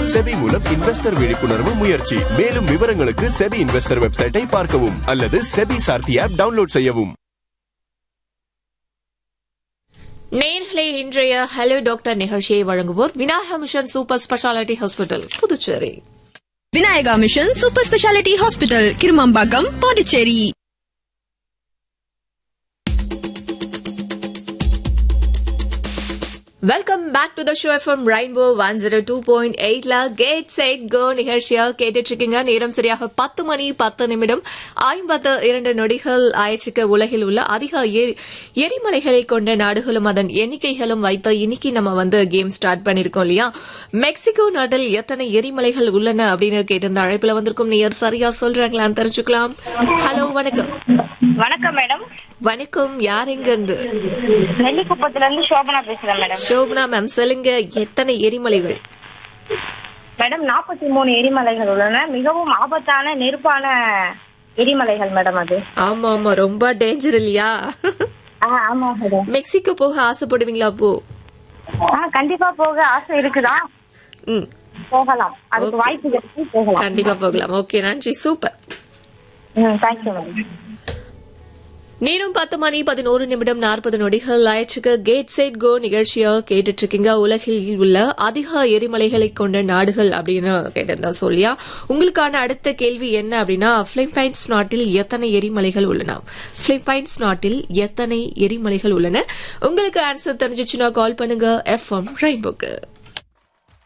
SEBI மூலம் investor விழிப்புணர்வு முயற்சி மேலும் விவரங்களுக்கு செபி இன்வெஸ்டர் வெப்சைட்டை பார்க்கவும் அல்லது செபி சார்த்தி ஆப் டவுன்லோட் செய்யவும் நேர்களே இன்றைய ஹலோ டாக்டர் நிகழ்ச்சியை வழங்குவோர் Vinayaka mission super speciality hospital Puducherry Vinayaka mission super speciality hospital Kirumampakkam Pondicherry welcome back to the show FM rainbow one zero two point எயிட்ல கேட் சைட் கோ நிகழ்ச்சியா கேட்டுட்டு இருக்கீங்க நேரம் சரியாக பத்து மணி பத்து நிமிடம் ஐம்பத்து இரண்டு நொடிகள் ஆயிற்றுக்கு உலகில் உள்ள அதிக எரி- எரிமலைகளை கொண்ட நாடுகளும் அதன் எண்ணிக்கைகளும் வைத்து இன்னைக்கு நம்ம வந்து கேம் ஸ்டார்ட் பண்ணிருக்கோம் இல்லையா மெக்சிகோ நாட்டில் எத்தனை எரிமலைகள் உள்ளன அப்படின்னு கேட்டிருந்த அழைப்புல வந்திருக்கும் நேயர் சரியா சொல்றாங்களான்னு தெரிஞ்சுக்கலாம் ஹலோ வணக்கம் வணக்கம் மேடம் வணக்கம் யார் எங்க இருந்து நெல்லிக்குப்பத்துல இருந்து சோபனா பேசுறேன் மேடம் சோபனா மேம் சொல்லுங்க எத்தனை எரிமலைகள் மேடம் நாற்பத்தி மூணு எரிமலைகள் உள்ளன மிகவும் ஆபத்தான நெருப்பான எரிமலைகள் மேடம் அது ஆமா ஆமா ரொம்ப டேஞ்சர் இல்லையா ஆ, ஆமா மேடம் மெக்சிகோ போக ஆசைப்படுவீங்களா அப்போ ஆ கண்டிப்பா போக ஆசை இருக்குதா ம் போகலாம் அதுக்கு வாய்ப்பு கிடைச்சி போகலாம் கண்டிப்பா போகலாம் ஓகே நன்றி சூப்பர் ம் தேங்க்யூ மேடம் நேரம் பத்து மணி பதினோரு நிமிடம் நாற்பது நொடிகள் ஆயிற்றுக்கு கேட் சைட் கோ நிகழ்ச்சியா கேட்டுட்டு இருக்கீங்க உலகில் உள்ள அதிக எரிமலைகளை கொண்ட நாடுகள் அப்படின்னு கேட்டிருந்தா சொல்லியா உங்களுக்கான அடுத்த கேள்வி என்ன அப்படின்னா பிலிப்பைன்ஸ் நாட்டில் எத்தனை எரிமலைகள் உள்ளன பிலிப்பைன்ஸ் நாட்டில் எத்தனை எரிமலைகள் உள்ளன உங்களுக்கு ஆன்சர் தெரிஞ்சிச்சுன்னா கால் பண்ணுங்க எஃப்எம் ரெயின்போக்கு